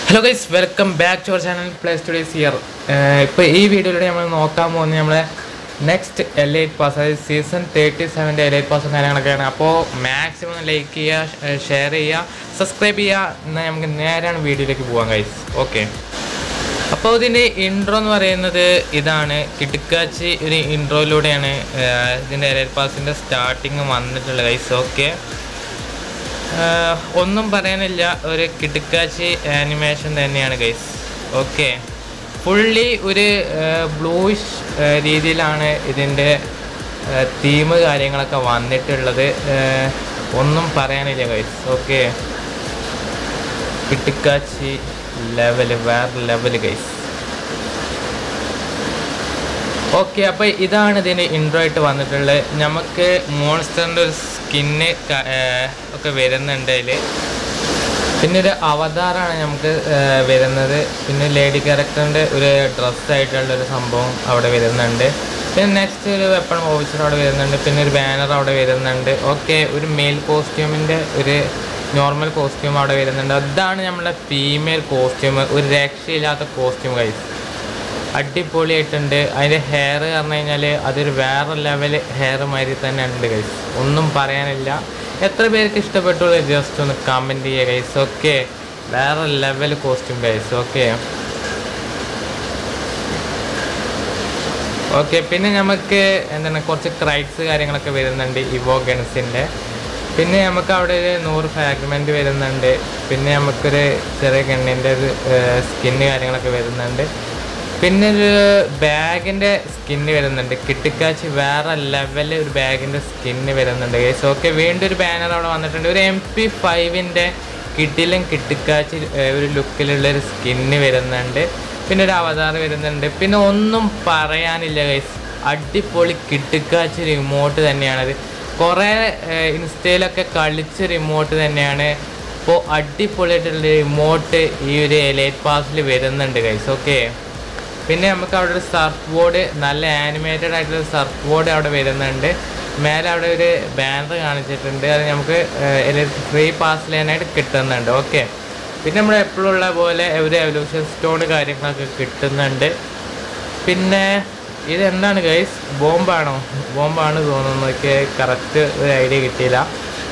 hello guys welcome back to our channel play studios here ഇപ്പോൾ ഈ വീഡിയോയിലൂടെ നമ്മൾ നോക്കാൻ പോകുന്നത് നമ്മളെ നെക്സ്റ്റ് എൽ എയ്റ്റ് പാസ് അതായത് സീസൺ തേർട്ടി സെവൻ്റെ എൽ എയ്റ്റ് പാസും കാര്യങ്ങളൊക്കെയാണ് അപ്പോൾ മാക്സിമം ലൈക്ക് ചെയ്യുക ഷെയർ ചെയ്യുക സബ്സ്ക്രൈബ് ചെയ്യുക എന്നാൽ നമുക്ക് നേരാണ് വീഡിയോയിലേക്ക് പോകാം ഗൈസ് ഓക്കെ അപ്പോൾ ഇതിൻ്റെ ഇൻട്രോ എന്ന് പറയുന്നത് ഇതാണ് കിടുക്കാച്ചി ഒരു ഇൻട്രോയിലൂടെയാണ് ഇതിൻ്റെ എൽ എയ്റ്റ് പാസിൻ്റെ സ്റ്റാർട്ടിങ് വന്നിട്ടുള്ളത് ഗൈസ് ഓക്കെ ആഹ് ഒന്നും പറയാനില്ല ഒരു കിടുക്കാച്ചി ആനിമേഷൻ തന്നെയാണ് ഗൈസ് ഓക്കെ ഫുള്ളി ഒരു ബ്ലൂയിഷ് രീതിയിലാണ് ഇതിൻ്റെ തീം കാര്യങ്ങളൊക്കെ വന്നിട്ടുള്ളത് ആഹ് ഒന്നും പറയാനില്ല ഗൈസ് ഓക്കെ കിടുക്കാച്ചി ലെവല് വേറെ ലെവല് ഗൈസ് ഓക്കെ അപ്പോൾ ഇതാണ് ഇതിന് ഇൻട്രോ ആയിട്ട് വന്നിട്ടുള്ളത് നമുക്ക് മോൺസ്റ്ററിൻ്റെ ഒരു സ്കിന്ന് ഒക്കെ വരുന്നുണ്ട് അതിൽ പിന്നെ ഒരു അവതാറാണ് നമുക്ക് ഏർ, വരുന്നത് പിന്നെ ലേഡി ക്യാരക്ടറിൻ്റെ ഒരു ഡ്രസ്സായിട്ടുള്ള ഒരു സംഭവം അവിടെ വരുന്നുണ്ട് പിന്നെ നെക്സ്റ്റ് ഒരു വെപ്പൺ ഓഫീസർ അവിടെ വരുന്നുണ്ട് പിന്നെ ഒരു ബാനർ അവിടെ വരുന്നുണ്ട് ഓക്കെ ഒരു മെയിൽ കോസ്റ്റ്യൂമിൻ്റെ ഒരു നോർമൽ കോസ്റ്റ്യൂം അവിടെ വരുന്നുണ്ട് അതാണ് നമ്മളെ ഫീമെയിൽ കോസ്റ്റ്യൂം ഒരു രക്ഷയില്ലാത്ത കോസ്റ്റ്യൂം കഴിച്ചു അടിപൊളിയായിട്ടുണ്ട് അതിൻ്റെ ഹെയർ പറഞ്ഞു കഴിഞ്ഞാൽ അതൊരു വേറെ ലെവൽ ഹെയർ മാതിരി തന്നെ ഉണ്ട് ഗൈസ് ഒന്നും പറയാനില്ല എത്ര പേർക്ക് ഇഷ്ടപ്പെട്ടുള്ളൂ ജസ്റ്റ് ഒന്ന് കമൻറ്റ് ചെയ്യുക ഗൈസ് ഓക്കെ വേറെ level costume guys okay okay പിന്നെ നമുക്ക് എന്താണ് കുറച്ച് ക്രൈറ്റ്സ് കാര്യങ്ങളൊക്കെ വരുന്നുണ്ട് ഇവോ ഗൺസിൻ്റെ പിന്നെ നമുക്ക് അവിടെ ഒരു നൂറ് ഫ്രാഗ്മെൻറ്റ് വരുന്നുണ്ട് പിന്നെ നമുക്കൊരു ചെറിയ ഗണ്ണിൻ്റെ ഒരു സ്കിന്ന് കാര്യങ്ങളൊക്കെ വരുന്നുണ്ട് പിന്നെ ഒരു ബാഗിൻ്റെ സ്കിന്ന് വരുന്നുണ്ട് കിട്ടിക്കാച്ചി വേറെ ലെവലിൽ ഒരു ബാഗിൻ്റെ സ്കിന്ന് വരുന്നുണ്ട് ഗൈസ് ഓക്കെ വീണ്ടും ഒരു ബാനർ അവിടെ വന്നിട്ടുണ്ട് ഒരു എം പി ഫൈവിൻ്റെ കിട്ടിലും കിട്ടിക്കാച്ചി ഏർ, ഒരു ലുക്കിലുള്ള ഒരു സ്കിന്ന് വരുന്നുണ്ട് പിന്നെ ഒരു അവതാർ വരുന്നുണ്ട് പിന്നെ ഒന്നും പറയാനില്ല ഗൈസ് അടിപൊളി കിട്ടിക്കാച്ചി റിമോട്ട് തന്നെയാണത് കുറേ ഏർ, ഇൻസ്റ്റയിലൊക്കെ കളിച്ച റിമോട്ട് തന്നെയാണ് ഇപ്പോൾ അടിപൊളിയായിട്ടുള്ള റിമോട്ട് ഈ ഒരു എലൈറ്റ് പാസിൽ വരുന്നുണ്ട് ഗൈസ് ഓക്കെ പിന്നെ നമുക്ക് അവിടെ ഒരു സർഫ് ബോർഡ് നല്ല ആനിമേറ്റഡ് ആയിട്ടുള്ള സർഫ് ബോർഡ് അവിടെ വരുന്നുണ്ട് മേലെ അവിടെ ഒരു ബാനർ കാണിച്ചിട്ടുണ്ട് അത് നമുക്ക് ഫ്രീ പാസ് ലൈനായിട്ട് കിട്ടുന്നുണ്ട് ഓക്കെ പിന്നെ നമ്മൾ എപ്പോഴും ഉള്ള പോലെ ഒരു എവല്യൂഷൻ സ്റ്റോൺ കാര്യങ്ങളൊക്കെ കിട്ടുന്നുണ്ട് പിന്നെ ഇത് എന്താണ് ഗൈസ് ബോംബാണോ ബോംബാണ് തോന്നുന്നു എനിക്ക് കറക്റ്റ് ഒരു ഐഡിയ കിട്ടിയില്ല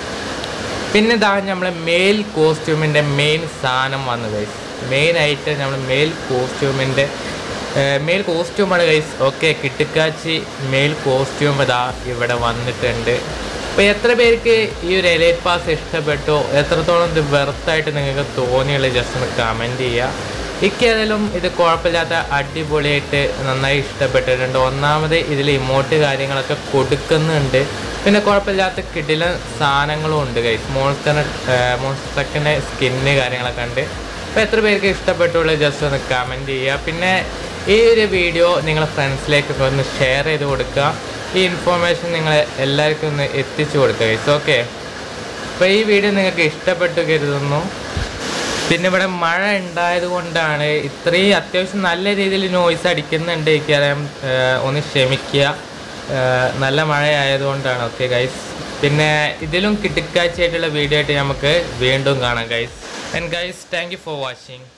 പിന്നെ ഇതാ നമ്മളെ മെയിൽ കോസ്റ്റ്യൂമിൻ്റെ മെയിൻ സാധനം വന്നത് ഗൈസ് മെയിൻ ആയിട്ട് നമ്മൾ മെയിൽ കോസ്റ്റ്യൂമിൻ്റെ മെയിൽ കോസ്റ്റ്യൂമാണ് ഗൈസ് ഓക്കെ കിട്ടുക്കാച്ചി മെയിൽ കോസ്റ്റ്യൂം ഇതാ ഇവിടെ വന്നിട്ടുണ്ട് അപ്പോൾ എത്ര പേർക്ക് ഈ ഒരു എലൈറ്റ് പാസ് ഇഷ്ടപ്പെട്ടു എത്രത്തോളം ഇത് വെർത്തായിട്ട് നിങ്ങൾക്ക് തോന്നിയുള്ള ജസ്റ്റ് ഒന്ന് കമൻറ്റ് ചെയ്യുക എനിക്കേതായാലും ഇത് കുഴപ്പമില്ലാത്ത അടിപൊളിയായിട്ട് നന്നായി ഇഷ്ടപ്പെട്ടിട്ടുണ്ട് ഒന്നാമത് ഇതിൽ ഇമോട്ട് കാര്യങ്ങളൊക്കെ കൊടുക്കുന്നുണ്ട് പിന്നെ കുഴപ്പമില്ലാത്ത കിടില സാധനങ്ങളും ഉണ്ട് ഗൈസ് മോൺസ്റ്ററിന് മോൺസ്റ്ററിൻ്റെ സ്കിന്ന് കാര്യങ്ങളൊക്കെ ഉണ്ട് അപ്പോൾ എത്ര പേർക്ക് ഇഷ്ടപ്പെട്ടുള്ളൂ ജസ്റ്റ് ഒന്ന് കമൻറ്റ് ചെയ്യുക പിന്നെ ഈ ഒരു വീഡിയോ നിങ്ങളെ ഫ്രണ്ട്സിലേക്കൊക്കെ ഒന്ന് ഷെയർ ചെയ്ത് കൊടുക്കുക ഈ ഇൻഫോർമേഷൻ നിങ്ങൾ എല്ലാവർക്കും ഒന്ന് എത്തിച്ചു കൊടുക്കുക ഗൈസ് ഓക്കെ അപ്പോൾ ഈ വീഡിയോ നിങ്ങൾക്ക് ഇഷ്ടപ്പെട്ടു കരുതുന്നു പിന്നെ ഇവിടെ മഴ ഉണ്ടായത് കൊണ്ടാണ് ഇത്രയും അത്യാവശ്യം നല്ല രീതിയിൽ നോയ്സ് അടിക്കുന്നുണ്ട് എനിക്കറിയാം ഏഹ് ഒന്ന് ക്ഷമിക്കുക ഏഹ് നല്ല മഴ ആയതുകൊണ്ടാണ് ഓക്കെ ഗൈസ് പിന്നെ ഇതിലും കിട്ടിക്കാഴ്ചയായിട്ടുള്ള വീഡിയോ ആയിട്ട് നമുക്ക് വീണ്ടും കാണാം guys and guys thank you for watching